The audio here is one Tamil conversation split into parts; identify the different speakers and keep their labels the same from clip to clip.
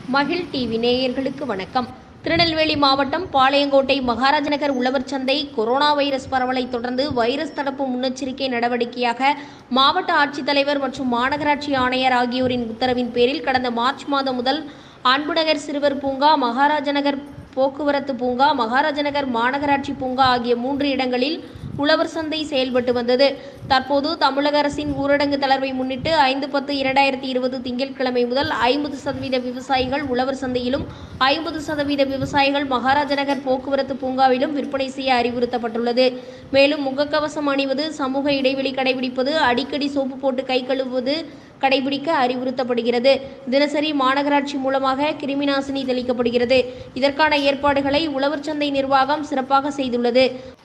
Speaker 1: மகிழ் டிவி நேயர்களுக்கு வணக்கம் திருநெல்வேலி மாவட்டம் பாளையங்கோட்டை மகாராஜ நகர் உழவர் சந்தை கொரோனா வைரஸ் பரவலை தொடர்ந்து வைரஸ் தடுப்பு முன்னெச்சரிக்கை நடவடிக்கையாக மாவட்ட ஆட்சித்தலைவர் மற்றும் மாநகராட்சி ஆணையர் ஆகியோரின் உத்தரவின் பேரில் கடந்த மார்ச் மாதம் முதல் அன்புநகர் சிறுவர் பூங்கா மகாராஜ நகர் போக்குவரத்து பூங்கா மகாராஜ நகர் மாநகராட்சி பூங்கா ஆகிய மூன்று இடங்களில் உழவர் சந்தை செயல்பட்டு வந்தது தற்போது தமிழக அரசின் ஊரடங்கு தளர்வை முன்னிட்டு ஐந்து பத்து இரண்டாயிரத்தி இருபது திங்கட்கிழமை முதல் ஐம்பது சதவீத விவசாயிகள் உழவர் சந்தையிலும் ஐம்பது சதவீத விவசாயிகள் மகாராஜ நகர் போக்குவரத்து பூங்காவிலும் விற்பனை செய்ய அறிவுறுத்தப்பட்டுள்ளது மேலும் முகக்கவசம் அணிவது சமூக இடைவெளி கடைபிடிப்பது அடிக்கடி சோப்பு போட்டு கை கழுவுவது கடைபிடிக்க அறிவுறுத்தப்படுகிறது தினசரி மாநகராட்சி மூலமாக கிருமிநாசினி தெளிக்கப்படுகிறது இதற்கான ஏற்பாடுகளை உழவர் சந்தை நிர்வாகம் சிறப்பாக செய்துள்ளது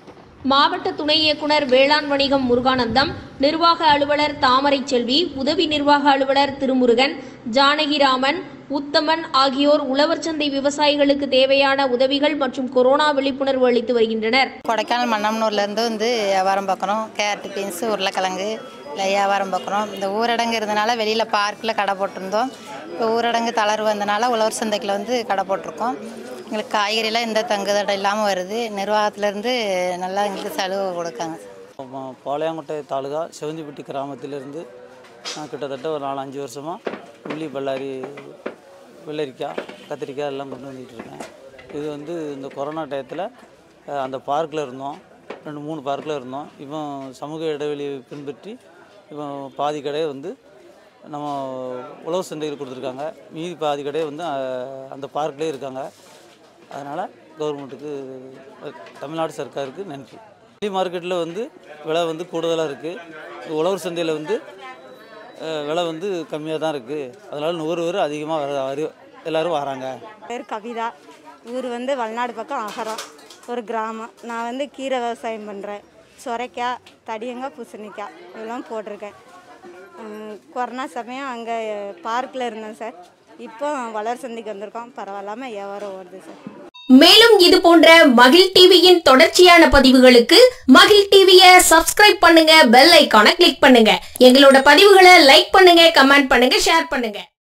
Speaker 1: மாவட்ட துணை இயக்குனர் வேளாண் வணிகம் முருகானந்தம் நிர்வாக அலுவலர் தாமரை செல்வி உதவி நிர்வாக அலுவலர் திருமுருகன் ஜானகிராமன் உத்தமன் ஆகியோர் உழவர் சந்தை விவசாயிகளுக்கு தேவையான உதவிகள் மற்றும் கொரோனா விழிப்புணர்வு அளித்து வருகின்றனர்
Speaker 2: கொடைக்கானல் மன்னம்னூர்லேருந்து வந்து வியாபாரம் பார்க்குறோம் கேரட்டு பீன்ஸு உருளைக்கிழங்கு இல்லை வியாபாரம் பார்க்குறோம் இந்த ஊரடங்கு இருந்தனால வெளியில் பார்க்கில் கடை போட்டிருந்தோம் இப்போ ஊரடங்கு தளர்வு வந்தனால உழவர் சந்தைக்கில் வந்து கடை போட்டிருக்கோம் எங்களுக்கு காய்கறிலாம் எந்த தங்குதடை இல்லாமல் வருது நிர்வாகத்திலேருந்து நல்லா எங்களுக்கு சலுகை கொடுக்காங்க
Speaker 3: பா- பாளையங்கோட்டை தாலுகா செவந்திப்பட்டி கிராமத்திலிருந்து நான் கிட்டத்தட்ட ஒரு நாலு அஞ்சு வருஷமாக உள்ளி பல்லாரி வெள்ளரிக்காய் கத்திரிக்காய் எல்லாம் கொண்டு வந்துட்டு இருக்கேன் இது வந்து இந்த கொரோனா டயத்தில் அஹ், அந்த பார்க்கில் இருந்தோம் ரெண்டு மூணு பார்க்கில் இருந்தோம் இப்போ சமூக இடைவெளி பின்பற்றி இப்போ பாதி கடையை வந்து நம்ம உழவு சந்தையில் கொடுத்துருக்காங்க மீதி பாதி கடையை வந்து அஹ், அந்த பார்க்லேயே இருக்காங்க அதனால் கவர்மெண்ட்டுக்கு அஹ், தமிழ்நாடு சர்க்காருக்கு நன்றி வெளி மார்க்கெட்டில் வந்து விலை வந்து கூடுதலாக இருக்குது உழவர் சந்தையில் வந்து அஹ், விலை வந்து கம்மியாக தான் இருக்குது அதனால் நுகர்வோர் அதிகமாக வர வரு- எல்லாரும் வராங்க
Speaker 4: பேர் கவிதா ஊர் வந்து வல்நாடு பக்கம் அகரம் ஒரு கிராமம் நான் வந்து கீரை விவசாயம் பண்ணுறேன் சொரைக்காய் தடியங்காய் பூசணிக்காய் இதெல்லாம் போட்டிருக்கேன் உம், கொரோனா சமயம் அங்கே பார்க்கில் இருந்தேன் சார் இப்போ வளர் சந்தைக்கு வந்திருக்கோம் பரவாயில்லாமல் வியாபாரம் ஓடுது சார்
Speaker 1: மேலும் இது போன்ற மகிழ் டிவியின் தொடர்ச்சியான பதிவுகளுக்கு மகிழ் டிவியை சப்ஸ்கிரைப் பண்ணுங்க பெல் ஐகானை கிளிக் பண்ணுங்க எங்களோட பதிவுகளை லைக் பண்ணுங்க கமெண்ட் பண்ணுங்க ஷேர் பண்ணுங்க